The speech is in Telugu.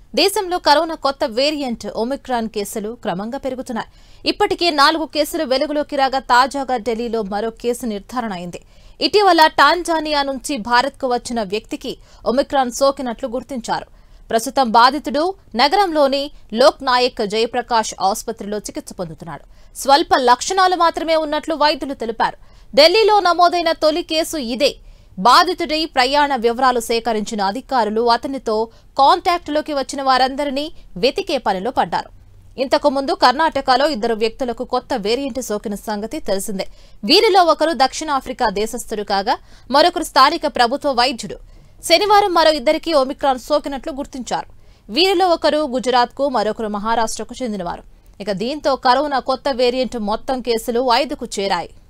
దేశంలో కరోనా కొత్త వేరియంట్ ఒమిక్రాన్ కేసులు క్రమంగా పెరుగుతున్నాయి ఇప్పటికే నాలుగు కేసులు వెలుగులోకి రాగా తాజాగా ఢిల్లీలో మరో కేసు నిర్ధారణ అయింది ఇటీవల టాంజానియా నుంచి భారత్కు వచ్చిన వ్యక్తికి ఒమిక్రాన్ సోకినట్లు గుర్తించారు ప్రస్తుతం బాధితుడు నగరంలోని లోక్ నాయక్ జయప్రకాష్ ఆసుపత్రిలో చికిత్స పొందుతున్నాడు స్వల్ప లక్షణాలు మాత్రమే ఉన్నట్లు వైద్యులు తెలిపారు ఢిల్లీలో నమోదైన తొలి కేసు ఇదే బాధితుడి ప్రయాణ వివరాలు సేకరించిన అధికారులు అతనితో కాంటాక్ట్లోకి వచ్చిన వారందరినీ వెతికే పనిలో పడ్డారు ఇంతకు ముందు కర్ణాటకలో ఇద్దరు వ్యక్తులకు కొత్త వేరియంట్ సోకిన సంగతి తెలిసిందే వీరిలో ఒకరు దక్షిణాఫ్రికా దేశస్థుడు కాగా మరొకరు స్థానిక ప్రభుత్వ వైద్యుడు శనివారం మరో ఇద్దరికి ఒమిక్రాన్ సోకినట్లు గుర్తించారు వీరిలో ఒకరు గుజరాత్కు మరొకరు మహారాష్ట్రకు చెందినవారు ఇక దీంతో కరోనా కొత్త వేరియంట్ మొత్తం కేసులు ఐదుకు చేరాయి